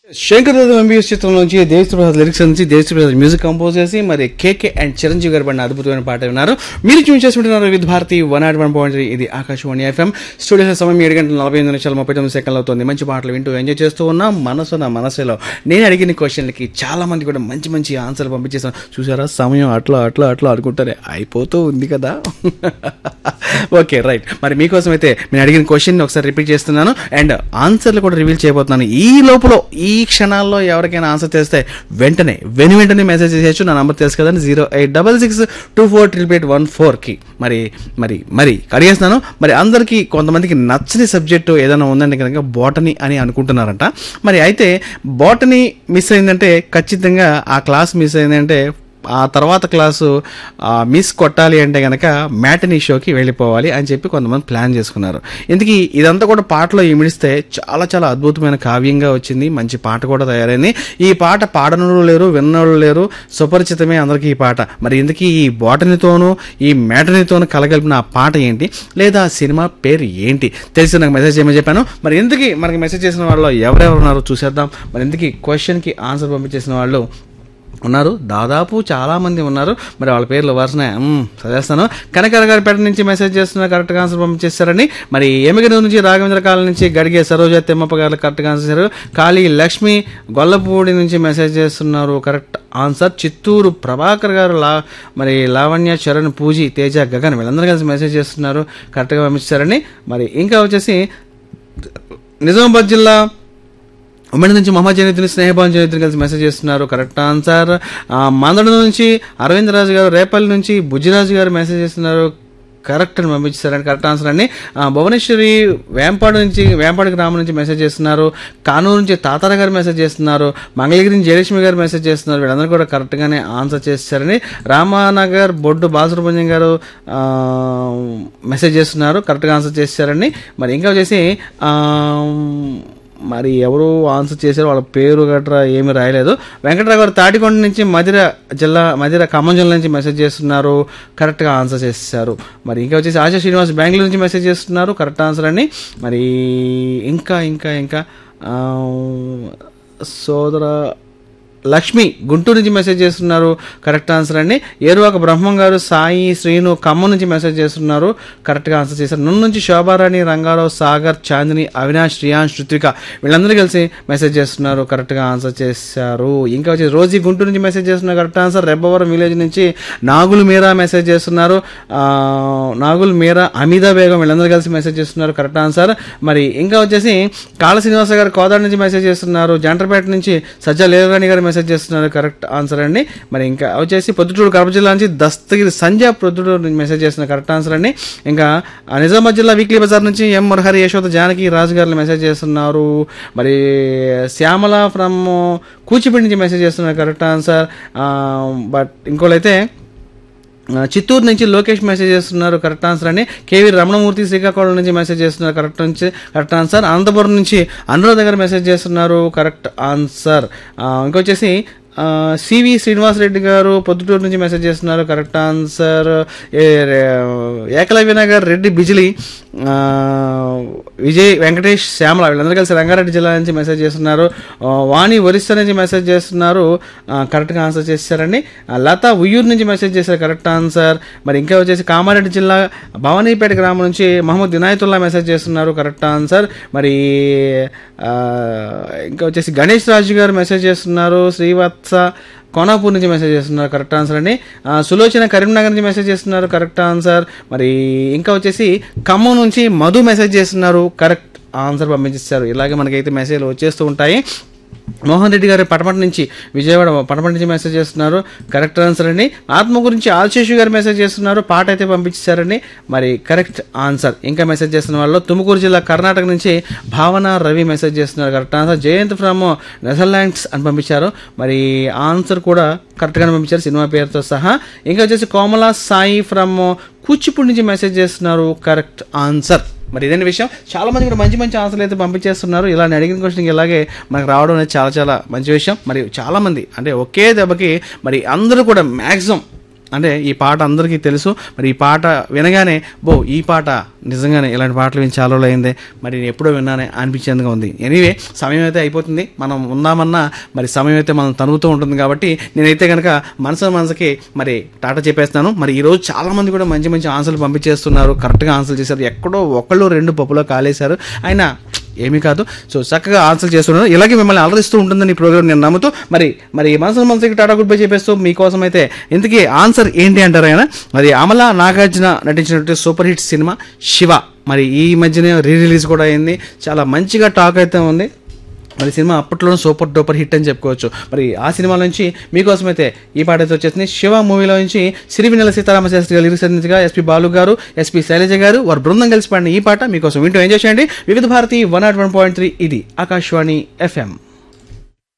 శంకర్ దాదా MBS చిత్రం నుంచి దేశ ప్రసాద్ లిరిక్స్ నుంచి దేశ ప్రసాద్ మ్యూజిక్ కంపోజ్ చేసి మరి కేకే అండ్ చిరంజీవి గారు పడిన అద్భుతమైన పాట విన్నారు మీరు చూసి చేసుకుంటున్నారు విత్ Bharati one not one point ఇది ఆకాశవాణి ఎఫ్ఎం స్టూడియో సమయం ఏడు గంటల నలభై ఎనిమిది నిమిషాలు ముప్పై తొమ్మిది సెకండ్లు అవుతుంది మంచి పాటలు వింటూ ఎంజాయ్ చేస్తూ ఉన్నాం మనసు నా మనసులో నేను అడిగిన క్వశ్చన్లకి చాలా మంది కూడా మంచి మంచి ఆన్సర్లు పంపించేసాను చూసారా సమయం అట్లా అట్లా అట్లా అనుకుంటారే అయిపోతూ ఉంది కదా ఓకే రైట్ మరి మీకోసం అయితే నేను అడిగిన క్వశ్చన్ ఒకసారి రిపీట్ చేస్తున్నాను అండ్ ఆన్సర్లు కూడా రివీల్ చేయబోతున్నాను ఈ లోపల ఈ క్షణాల్లో ఎవరికైనా ఆన్సర్ చేస్తే వెంటనే వెను వెంటనే మెసేజ్ చేసేయచ్చు నా నంబర్ తెలుసు కదండి zero eight double six two four triple eight one ఫోర్కి మరి మరి మరి అడిగేస్తున్నాను మరి అందరికీ కొంతమందికి నచ్చని సబ్జెక్టు ఏదైనా ఉందంటే కనుక బోటనీ అని అనుకుంటున్నారంట మరి అయితే బోటనీ మిస్ అయిందంటే ఖచ్చితంగా ఆ క్లాస్ మిస్ అయిందంటే ఆ తర్వాత క్లాసు ఆ, మిస్ కొట్టాలి అంటే కనుక మ్యాటనీ షోకి వెళ్ళిపోవాలి అని చెప్పి కొంతమంది ప్లాన్ చేసుకున్నారు ఇందుకీ ఇదంతా కూడా పాటలో ఇమిడిస్తే చాలా చాలా అద్భుతమైన కావ్యంగా వచ్చింది మంచి పాట కూడా తయారైంది ఈ పాట పాడనోళ్ళు లేరు విన్నోళ్ళు లేరు సుపరిచితమే అందరికీ ఈ పాట మరి ఇందుకీ ఈ బోటనీతోనూ ఈ మ్యాటనీతోనూ కలగలిపిన ఆ పాట ఏంటి లేదా ఆ సినిమా పేరు ఏంటి తెలిసి నాకు మెసేజ్ చేయమని చెప్పాను మరి ఎందుకు మనకి మెసేజ్ చేసిన వాళ్ళు ఎవరెవరు ఉన్నారో చూసేద్దాం మరి ఎందుకు క్వశ్చన్కి ఆన్సర్ పంపించేసిన వాళ్ళు ఉన్నారు దాదాపు చాలా మంది ఉన్నారు మరి వాళ్ళ పేర్లు వరుసన చదివేస్తాను కనకర గారిపేట నుంచి మెసేజ్ చేస్తున్నారు కరెక్ట్గా ఆన్సర్ పంపించేస్తారని మరి ఎమిగనూరు నుంచి రాఘవేంద్ర కాలం నుంచి గడిగే సరోజ తిమ్మప్ప గారు కరెక్ట్గా ఆన్సర్ చేశారు కాళీ లక్ష్మి గొల్లపూడి నుంచి మెసేజ్ చేస్తున్నారు కరెక్ట్ ఆన్సర్ చిత్తూరు ప్రభాకర్ గారు లా మరి లావణ్య చరణ్ పూజి తేజ గగన్ వీళ్ళందరూ కలిసి మెసేజ్ చేస్తున్నారు కరెక్ట్గా పంపించారని మరి ఇంకా వచ్చేసి నిజామాబాద్ జిల్లా ఉమ్మడి నుంచి మహమ్మద్ జనీతుని స్నేహభావం జనీతుని కలిసి మెసేజ్ చేస్తున్నారు కరెక్ట్ ఆన్సర్ ఆ, మందడ నుంచి అరవింద్ రాజు గారు రేపల్లి నుంచి బుజ్జిరాజు గారు మెసేజ్ చేస్తున్నారు కరెక్ట్ అని పంపించారని కరెక్ట్ ఆన్సర్ అండి ఆ, భువనేశ్వరి వేంపాడు నుంచి వేంపాడు గ్రామం నుంచి మెసేజ్ చేస్తున్నారు కానూరు నుంచి తాతార గారు మెసేజ్ చేస్తున్నారు మంగళగిరి నుంచి జయలక్ష్మి గారు మెసేజ్ చేస్తున్నారు వీళ్ళందరూ కూడా కరెక్ట్గానే ఆన్సర్ చేస్తారని రామానగర్ బొడ్డు బాసురభంజం గారు ఆ, మెసేజ్ చేస్తున్నారు కరెక్ట్గా ఆన్సర్ చేశారని మరి ఇంకా వచ్చేసి ఆ, మరి ఎవరు ఆన్సర్ చేశారు వాళ్ళ పేరు గట్రా ఏమీ రాయలేదు వెంకటరావు గారు తాటికొండ నుంచి మధిర జిల్లా మధిర ఖమ్మం జిల్లా నుంచి మెసేజ్ చేస్తున్నారు కరెక్ట్గా ఆన్సర్ చేశారు మరి ఇంకా వచ్చేసి ఆశా శ్రీనివాస్ బెంగళూరు నుంచి మెసేజ్ చేస్తున్నారు కరెక్ట్ ఆన్సర్ అని మరి ఇంకా ఇంకా ఇంకా ఆ, సోదర లక్ష్మి గుంటూరు నుంచి మెసేజ్ చేస్తున్నారు కరెక్ట్ ఆన్సర్ అండి ఏరువాక బ్రహ్మం గారు సాయి శ్రీను ఖమ్మం నుంచి మెసేజ్ చేస్తున్నారు కరెక్ట్గా ఆన్సర్ చేశారు నుండి నుంచి శోభారాణి రంగారావు సాగర్ చాందిని అవినాష్ శ్రియాన్స్ శ్రుత్విక వీళ్ళందరూ కలిసి మెసేజ్ చేస్తున్నారు కరెక్ట్గా ఆన్సర్ చేశారు ఇంకా వచ్చి రోజీ గుంటూరు నుంచి మెసేజ్ చేస్తున్నారు కరెక్ట్ ఆన్సర్ రెబ్బవరం విలేజ్ నుంచి నాగులు మీరా మెసేజ్ చేస్తున్నారు ఆ, నాగుల్ మీరా అమిదా బేగం వీళ్ళందరూ కలిసి మెసేజ్ చేస్తున్నారు కరెక్ట్ ఆన్సర్ మరి ఇంకా వచ్చేసి కాళ శ్రీనివాస గారు కోదాడ నుంచి మెసేజ్ చేస్తున్నారు జంటర్పేట నుంచి సజ్జా లేరాణి గారు మెసేజ్ చేస్తున్నారు కరెక్ట్ ఆన్సర్ అండి మరి ఇంకా వచ్చేసి పొద్దుటూరు కడప జిల్లా నుంచి దస్తగిరి సంజయ్ పొద్దుటూరు నుంచి మెసేజ్ చేస్తున్నారు కరెక్ట్ ఆన్సర్ అండి ఇంకా ఆ, నిజామాబాద్ జిల్లా వీక్లీ బజార్ నుంచి ఎం మురహరి యశోద జానకి రాజు గారు మెసేజ్ చేస్తున్నారు మరి శ్యామల ఫ్రమ్ కూచిపూడి నుంచి మెసేజ్ చేస్తున్నారు కరెక్ట్ ఆన్సర్ బట్ ఇంకోళ్ళైతే ఆ, చిత్తూరు నుంచి లోకేష్ మెసేజ్ చేస్తున్నారు కరెక్ట్ ఆన్సర్ అని కేవీ రమణమూర్తి శ్రీకాకుళం నుంచి మెసేజ్ చేస్తున్నారు కరెక్ట్ నుంచి కరెక్ట్ ఆన్సర్ అనంతపురం నుంచి అనురాధ గారు మెసేజ్ చేస్తున్నారు కరెక్ట్ ఆన్సర్ ఆ, ఇంకొచ్చేసి ఆ, సివి శ్రీనివాస్ రెడ్డి గారు పొద్దుటూరు నుంచి మెసేజ్ చేస్తున్నారు కరెక్ట్ ఆన్సర్ ఏ, రే- ఏకలవ్య నగర్ రెడ్డి బిజిలీ ఆ, విజయ్ వెంకటేష్ శ్యామల వీళ్ళందరూ కలిసి రంగారెడ్డి జిల్లా నుంచి మెసేజ్ చేస్తున్నారు ఆ, వాణి ఒరిస్సా నుంచి మెసేజ్ చేస్తున్నారు ఆ, కరెక్ట్గా ఆన్సర్ చేశారండి ఆ, లత ఉయ్యూరు నుంచి మెసేజ్ చేశారు కరెక్ట్ ఆన్సర్ మరి ఇంకా వచ్చేసి కామారెడ్డి జిల్లా భవానీపేట గ్రామం నుంచి మహమ్మద్ వినాయతుల్లా మెసేజ్ చేస్తున్నారు కరెక్ట్ ఆన్సర్ మరి ఆ, ఇంకా వచ్చేసి గణేష్ రాజు గారు మెసేజ్ చేస్తున్నారు శ్రీవత్స కోనాపూర్ నుంచి మెసేజ్ చేస్తున్నారు కరెక్ట్ ఆన్సర్ అండి ఆ, సులోచన కరీంనగర్ నుంచి మెసేజ్ చేస్తున్నారు కరెక్ట్ ఆన్సర్ మరి ఇంకా వచ్చేసి ఖమ్మం నుంచి మధు మెసేజ్ చేస్తున్నారు కరెక్ట్ ఆన్సర్ పంపించేస్తారు ఇలాగే మనకైతే మెసేజ్లు వచ్చేస్తూ ఉంటాయి మోహన్ రెడ్డి గారు పటమట నుంచి విజయవాడ పటమట నుంచి మెసేజ్ చేస్తున్నారు కరెక్ట్ ఆన్సర్ అండి ఆత్మ గురించి ఆల్శేషు గారు మెసేజ్ చేస్తున్నారు పాట అయితే పంపించారండి మరి కరెక్ట్ ఆన్సర్ ఇంకా మెసేజ్ చేస్తున్న వాళ్ళు తుముకూరు జిల్లా కర్ణాటక నుంచి భావన రవి మెసేజ్ చేస్తున్నారు correct answer Jayant from Netherlands అని పంపించారు మరి ఆన్సర్ కూడా కరెక్ట్గానే పంపించారు సినిమా పేరుతో సహా ఇంకా వచ్చేసి కోమల సాయి ఫ్రమ్ కూచిపూడి నుంచి మెసేజ్ చేస్తున్నారు కరెక్ట్ ఆన్సర్ మరి ఇదే విషయం చాలా మంది కూడా మంచి మంచి ఆన్సర్లు అయితే పంపించేస్తున్నారు ఇలా నేను అడిగిన క్వశ్చన్ ఇలాగే మనకు రావడం అనేది చాలా చాలా మంచి విషయం మరి చాలా మంది అంటే ఒకే దెబ్బకి మరి అందరూ కూడా మ్యాక్సిమం అంటే ఈ పాట అందరికీ తెలుసు మరి ఈ పాట వినగానే బో ఈ పాట నిజంగానే ఇలాంటి పాటలు విని చాలా రోజులు అయిందే మరి నేను ఎప్పుడో విన్నానే అనిపించేందుగా ఉంది ఎనీవే సమయం అయితే అయిపోతుంది మనం ఉందామన్నా మరి సమయం అయితే మనం తనుగుతూ ఉంటుంది కాబట్టి నేనైతే కనుక మనసు మనసుకి మరి టాటా చెప్పేస్తాను మరి ఈరోజు చాలా మంది కూడా మంచి మంచి ఆన్సర్లు పంపించేస్తున్నారు కరెక్ట్గా ఆన్సర్ చేశారు ఎక్కడో ఒకళ్ళు రెండు పప్పులో కాలేశారు అయినా ఏమీ కాదు సో చక్కగా ఆన్సర్ చేస్తున్నారు ఇలాగే మిమ్మల్ని అలరిస్తూ ఉంటుందని ఈ ప్రోగ్రామ్ నేను నమ్ముతూ మరి మరి మనసు మనసుకి టాటా గుడ్ బై చెప్పేస్తూ మీకోసం అయితే ఇంతకీ ఆన్సర్ ఏంటి అంటారు ఆయన మరి అమల నాగార్జున నటించినటువంటి సూపర్ హిట్ సినిమా శివ మరి ఈ మధ్యనే రీ రిలీజ్ కూడా అయింది చాలా మంచిగా టాక్ అయితే ఉంది మరి సినిమా అప్పట్లోనే సూపర్ డూపర్ హిట్ అని చెప్పుకోవచ్చు మరి ఆ సినిమా నుంచి మీకోసం అయితే ఈ పాట అయితే వచ్చేసింది శివ మూవీలో నుంచి సిరివినెల సీతారామ శాస్త్రి గారు లిరిక్స్ అందించగా ఎస్పీ బాలు గారు ఎస్పీ శైలజ గారు వారి బృందం కలిసి పాడిన ఈ పాట మీకోసం వింటూ ఎంజాయ్ చేయండి Vividh Bharati one not one point three ఇది ఆకాశవాణి ఎఫ్ఎం